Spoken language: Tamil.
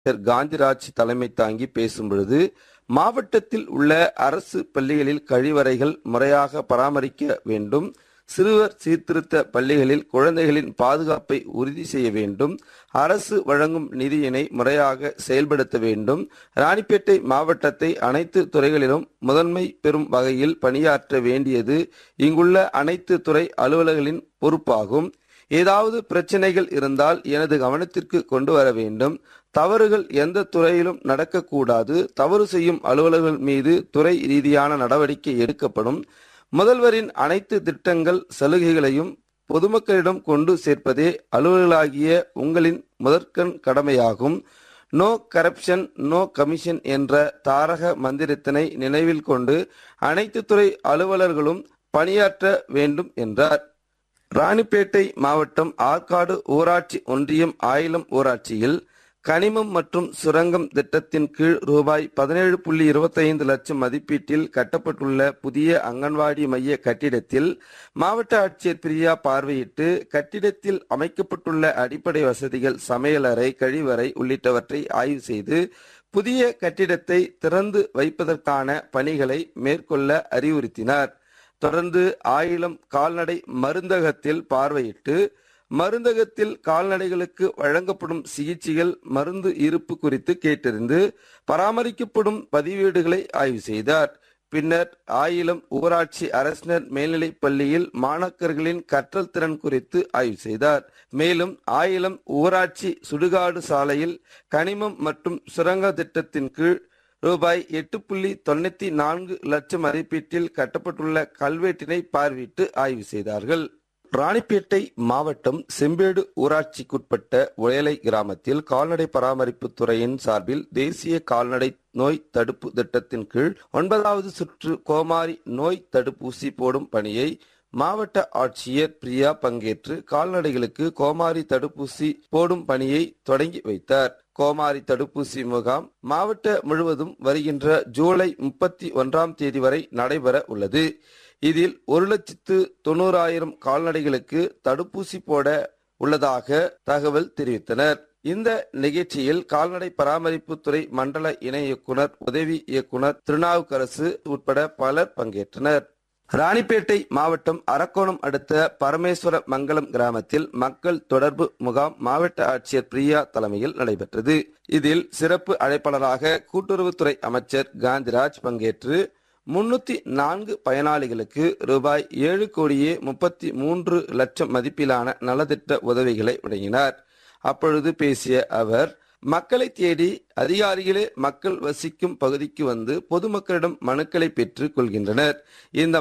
காந்திராஜ் தலைமை தாங்கி பேசும்பொழுது மாவட்டத்தில் உள்ள அரசு பள்ளிகளில் கழிவறைகள் முறையாக பராமரிக்க வேண்டும் சிறுவர் சீர்திருத்த பள்ளிகளில் குழந்தைகளின் பாதுகாப்பை உறுதி செய்ய வேண்டும் அரசு வழங்கும் நிதியினை முறையாக செயல்படுத்த வேண்டும் ராணிப்பேட்டை மாவட்டத்தை அனைத்து துறைகளிலும் முதன்மை பெறும் வகையில் பணியாற்ற வேண்டியது இங்குள்ள அனைத்து துறை அலுவலர்களின் பொறுப்பாகும் ஏதாவது பிரச்சனைகள் இருந்தால் எனது கவனத்திற்கு கொண்டு வர வேண்டும் தவறுகள் எந்த துறையிலும் நடக்கக்கூடாது தவறு செய்யும் அலுவலர்கள் மீது துறை ரீதியான நடவடிக்கை எடுக்கப்படும் முதல்வரின் அனைத்து திட்டங்கள் சலுகைகளையும் பொதுமக்களிடம் கொண்டு சேர்ப்பதே அலுவலர்களாகிய உங்களின் முதற்கண் கடமையாகும் நோ கரப்ஷன் நோ கமிஷன் என்ற தாரக மந்திரத்தினை நினைவில் கொண்டு அனைத்து துறை அலுவலர்களும் பணியாற்ற வேண்டும் என்றார் ராணிப்பேட்டை மாவட்டம் ஆற்காடு ஊராட்சி ஒன்றியம் ஆயிலம் ஊராட்சியில் கனிமம் மற்றும் சுரங்கம் திட்டத்தின் கீழ் ரூபாய் பதினேழு புள்ளி இருபத்தைந்து லட்சம் மதிப்பீட்டில் கட்டப்பட்டுள்ள புதிய அங்கன்வாடி மைய கட்டிடத்தில் மாவட்ட ஆட்சியர் பிரியா பார்வையிட்டு கட்டிடத்தில் அமைக்கப்பட்டுள்ள அடிப்படை வசதிகள் சமையலறை கழிவறை உள்ளிட்டவற்றை ஆய்வு செய்து புதிய கட்டிடத்தை திறந்து வைப்பதற்கான பணிகளை மேற்கொள்ள அறிவுறுத்தினார் தொடர்ந்து ஆயிலம் கால்நடை மருந்தகத்தில் பார்வையிட்டு மருந்தகத்தில் கால்நடைகளுக்கு வழங்கப்படும் சிகிச்சைகள் மருந்து இருப்பு குறித்து கேட்டறிந்து பராமரிக்கப்படும் பதிவேடுகளை ஆய்வு செய்தார் பின்னர் ஆயிலம் ஊராட்சி அரசினர் மேல்நிலைப் பள்ளியில் மாணாக்கர்களின் கற்றல் திறன் குறித்து ஆய்வு செய்தார் மேலும் ஆயிலம் ஊராட்சி சுடுகாடு சாலையில் கனிமம் மற்றும் சுரங்க திட்டத்தின் கீழ் ரூபாய் எட்டு புள்ளி தொண்ணூத்தி நான்கு லட்சம் மதிப்பீட்டில் கட்டப்பட்டுள்ள கல்வெட்டினை பார்வையிட்டு ஆய்வு செய்தார்கள் ராணிப்பேட்டை மாவட்டம் செம்பேடு ஊராட்சிக்குட்பட்ட உயலை கிராமத்தில் கால்நடை பராமரிப்பு துறையின் சார்பில் தேசிய கால்நடை நோய் தடுப்பு திட்டத்தின் கீழ் ஒன்பதாவது சுற்று கோமாரி நோய் தடுப்பூசி போடும் பணியை மாவட்ட ஆட்சியர் பிரியா பங்கேற்று கால்நடைகளுக்கு கோமாரி தடுப்பூசி போடும் பணியை தொடங்கி வைத்தார் கோமாரி தடுப்பூசி முகாம் மாவட்ட முழுவதும் வருகின்ற ஜூலை முப்பத்தி ஒன்றாம் தேதி வரை நடைபெற உள்ளது இதில் ஒரு லட்சத்து தொண்ணூறாயிரம் கால்நடைகளுக்கு தடுப்பூசி போட உள்ளதாக தகவல் தெரிவித்தனர் இந்த நிகழ்ச்சியில் கால்நடை பராமரிப்புத்துறை மண்டல இணை இயக்குனர் உதவி இயக்குனர் திருநாவுக்கரசு உட்பட பலர் பங்கேற்றனர் ராணிப்பேட்டை மாவட்டம் அரக்கோணம் அடுத்த பரமேஸ்வர மங்கலம் கிராமத்தில் மக்கள் தொடர்பு முகாம் மாவட்ட ஆட்சியர் பிரியா தலைமையில் நடைபெற்றது இதில் சிறப்பு அழைப்பாளராக கூட்டுறவுத்துறை அமைச்சர் காந்திராஜ் பங்கேற்று முன்னூத்தி நான்கு பயனாளிகளுக்கு ரூபாய் ஏழு கோடியே முப்பத்தி மூன்று லட்சம் மதிப்பிலான நலத்திட்ட உதவிகளை வழங்கினார் அப்பொழுது பேசிய அவர் மக்களை தேடி அதிகாரிகளே மக்கள் வசிக்கும் பகுதிக்கு வந்து பொதுமக்களிடம் மனுக்களை பெற்றுக் கொள்கின்றனர் இந்த